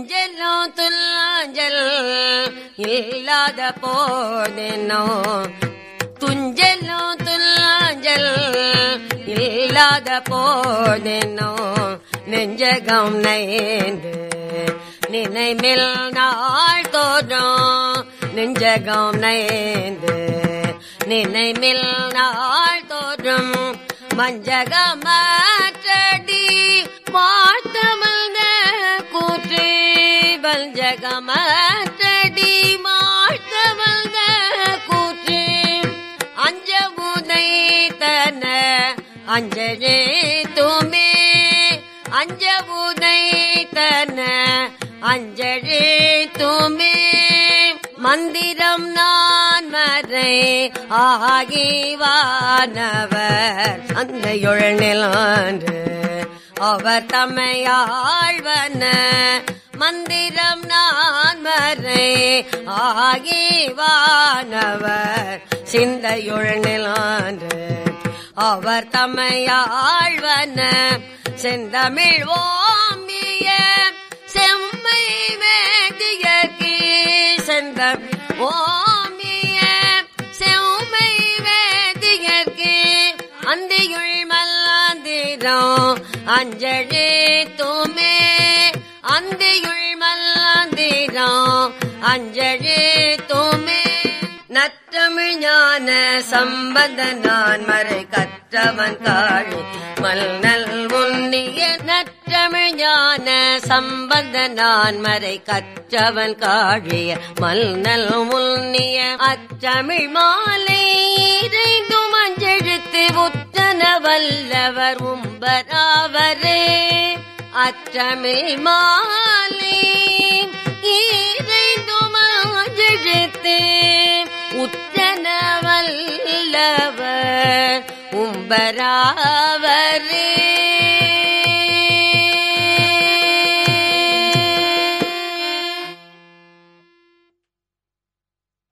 துஞ்சலும் துல்லாஞ்சல் இல்லாத போதென்னோ துஞ்சலும் துல்லாஞ்சல் இல்லாத போதென்னோ நெஞ்சகம் நைந்து நினைமில் நாள் தோன்றும் நெஞ்சகம் நைந்து நினைமில் நாள் தோன்றும் மஞ்சகமற்றடி மாத்தமல்த கூற்று வஞ்சகமற்றடி மாத்தமல்த கூற்று அஞ்ச உதை தன அஞ்சலே துமே அஞ்ச உதை தன அஞ்சலே துமே மந்திரம் நான் மறை ஆகிவானவர் அந்தையுள் நிலாண்டு அவர் தம்மையாழ்வன மந்திரம் நான் மறை ஆகிவானவர் சிந்தையுள் நிலாண்டு அவர் தம்மையாழ்வன செந்தமிழ் ஓம்பிய செம்மை வேதியர்க்கு செந்தம் ஓமிய செம்மை வேதியர்க்கு அந்தியுள் மல்லாந்திரம் அஞ்சழி தூமே அந்தியுள் மல்லாந்திரம் அஞ்சழி தூமே நற்றமிழ் ஞான சம்பந்த நான் மறை கற்றவன் காழி மல்நல் உன்னிய நற்றமிழ் ஞான சம்பந்த நான் மறை கற்றவன் காழிய மல்நல் உன்னிய அற்றமிழ் மாலை இறைந்தும் அஞ்செழுத்து உத்தன வல்லவர் உம்பராவரே அற்றமிழ் மாலை இறைந்தும் அஞ்செழுத்து உத்தன வல்லவர் உம்பராவரே